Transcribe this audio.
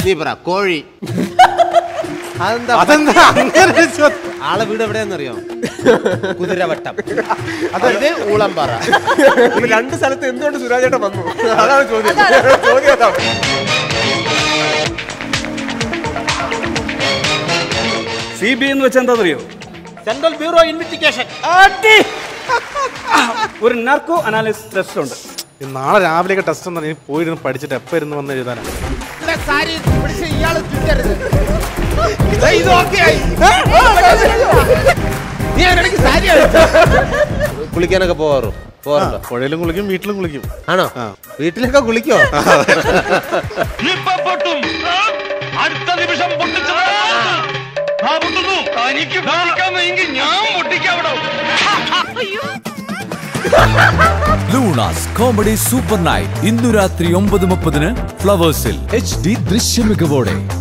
Zebra കോഴി അതെന്താ അതെന്താ അങ്ങനെ ഒരു ചോദ്യം? ആളെ വീട് എവിടെയാന്നറിയോ കുതിരവട്ടം ഇത് ഊളംപാറ ഇത് രണ്ട് സ്ഥലത്ത് എന്തുകൊണ്ട് സുരാജേട്ടൻ വന്നു അതാണ് ചോദ്യം ചോദ്യം അതാണ് സി ബി എന്ന് വെച്ചാൽ എന്താണെന്നറിയോ സെൻട്രൽ ബ്യൂറോ ഇൻവെസ്റ്റിഗേഷൻ ഒരു നാർക്കോ അനാലിസിസ് ടെസ്റ്റ് ഉണ്ട് ഈ നാളെ രാവിലെയൊക്കെ ടെസ്റ്റ് ഒന്നും ഇനി പോയിരുന്ന് പഠിച്ചിട്ട് എപ്പോ ഇരുന്ന് വന്ന് എഴുതാനാണ് സാരി പിടിച്ച് ഇയാള് ചുറ്റരുത് ഇത് ഓക്കെ ആയി നീ അവനിടയ്ക്ക് സാരി അഴിച്ചോ? കുളിക്കാനൊക്കെ പോവാറോ പോവാറുണ്ടോ പുഴയിലും കുളിക്കും വീട്ടിലും കുളിക്കും ആണോ ആ. വീട്ടിലൊക്കെ കുളിക്കോ ഇപ്പൊ പൊട്ടും ആ? അടുത്ത നിമിഷം പൊട്ടിച്ചത് ആ പൊട്ടുന്നു തനിക്ക് പൊട്ടിക്കാൻ വയ്യെങ്കിൽ ഞാൻ പൊട്ടിക്കാവിടോ ലൂണാസ് കോമഡി സൂപ്പർ നൈറ്റ് ഇന്നു രാത്രി ഒമ്പത് മുപ്പതിന് ഫ്ലവേഴ്സിൽ എച്ച് ഡി ദൃശ്യമികവോടെ